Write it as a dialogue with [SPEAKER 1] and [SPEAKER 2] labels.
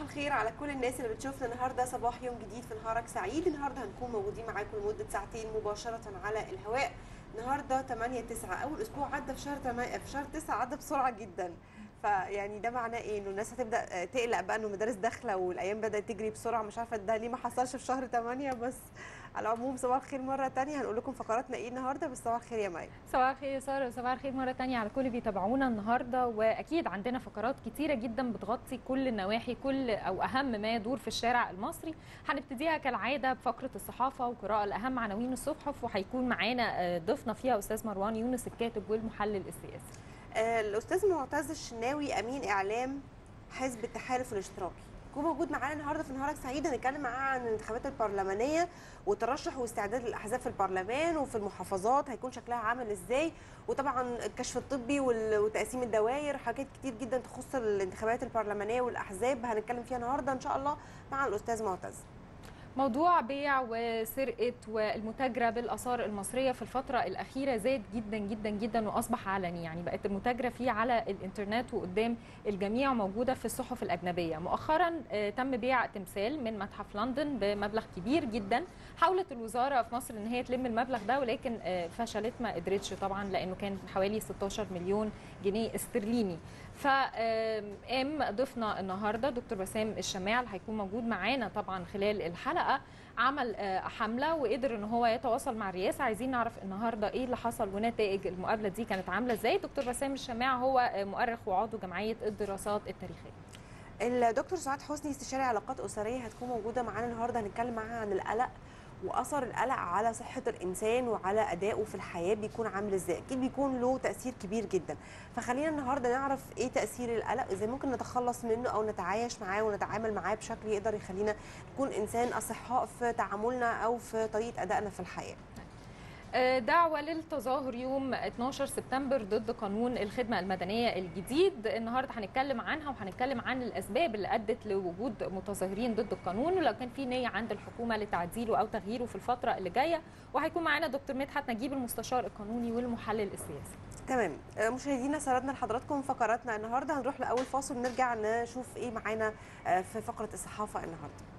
[SPEAKER 1] الخير على كل الناس اللي بتشوفنا النهارده صباح يوم جديد في نهارك سعيد النهارده هنكون موجودين معاكم لمده ساعتين مباشره على الهواء النهارده 8 9 اول اسبوع عدى في شهر 8 في شهر 9 عدى بسرعه جدا فيعني ده معناه ايه انه الناس هتبدا تقلق بقى انه المدارس داخله والايام بدات تجري بسرعه مش عارفه ده ليه ما حصلش في شهر 8 بس على العموم صباح الخير مره تانية هنقول لكم فقراتنا ايه النهارده بس صباح الخير يا مي
[SPEAKER 2] صباح الخير يا ساره وصباح الخير مره تانية على كل اللي بيتابعونا النهارده واكيد عندنا فقرات كتيره جدا بتغطي كل النواحي كل او اهم ما يدور في الشارع المصري هنبتديها كالعاده بفقره الصحافه وقراءه لاهم عناوين الصحف وهيكون معانا ضيفنا فيها استاذ مروان يونس الكاتب والمحلل السياسي
[SPEAKER 1] آه، الاستاذ معتز الشناوي امين اعلام حزب التحالف الاشتراكي يكون موجود معانا النهارده في نهارك سعيد هنتكلم معاه عن الانتخابات البرلمانيه والترشح واستعداد الاحزاب في البرلمان وفي المحافظات هيكون شكلها عامل ازاي وطبعا الكشف الطبي وال- وتقسيم الدوائر حاجات كتير جدا تخص الانتخابات البرلمانيه والاحزاب هنتكلم فيها النهارده ان شاء الله مع الاستاذ معتز
[SPEAKER 2] موضوع بيع وسرقه والمتاجره بالاثار المصريه في الفتره الاخيره زاد جدا جدا جدا واصبح علني يعني بقت المتاجره فيه على الانترنت وقدام الجميع وموجوده في الصحف الاجنبيه مؤخرا آه، تم بيع تمثال من متحف لندن بمبلغ كبير جدا حاولت الوزاره في مصر ان هي تلم المبلغ ده ولكن آه، فشلت ما قدرتش طبعا لانه كان حوالي 16 مليون جنيه استرليني فقام ضيفنا النهارده دكتور بسام الشماع اللي هيكون موجود معانا طبعا خلال الحلقه عمل آه، حمله وقدر ان هو يتواصل مع الرئاسه عايزين نعرف النهارده ايه اللي حصل ونتائج المقابله دي كانت عامله ازاي دكتور بسام الشماع هو آه، مؤرخ وعضو جمعيه الدراسات التاريخيه
[SPEAKER 1] الدكتور سعاد حسني استشاري علاقات اسريه هتكون موجوده معانا النهارده هنتكلم معاها عن القلق واثر القلق على صحه الانسان وعلى ادائه في الحياه بيكون عامل ازاي اكيد بيكون له تاثير كبير جدا فخلينا النهارده نعرف ايه تاثير القلق ازاي ممكن نتخلص منه او نتعايش معاه ونتعامل معاه بشكل يقدر يخلينا نكون انسان اصحاء في تعاملنا او في طريقه ادائنا في الحياه
[SPEAKER 2] آه، دعوة للتظاهر يوم 12 سبتمبر ضد قانون الخدمة المدنية الجديد النهاردة هنتكلم عنها وهنتكلم عن الأسباب اللي أدت لوجود متظاهرين ضد القانون ولو كان في نية عند الحكومة لتعديله أو تغييره في الفترة اللي جاية وهيكون معانا دكتور مدحت نجيب المستشار القانوني والمحلل السياسي
[SPEAKER 1] تمام آه، مشاهدينا سردنا لحضراتكم فقراتنا النهارده هنروح لاول فاصل ونرجع نشوف ايه معانا آه، في فقره الصحافه النهارده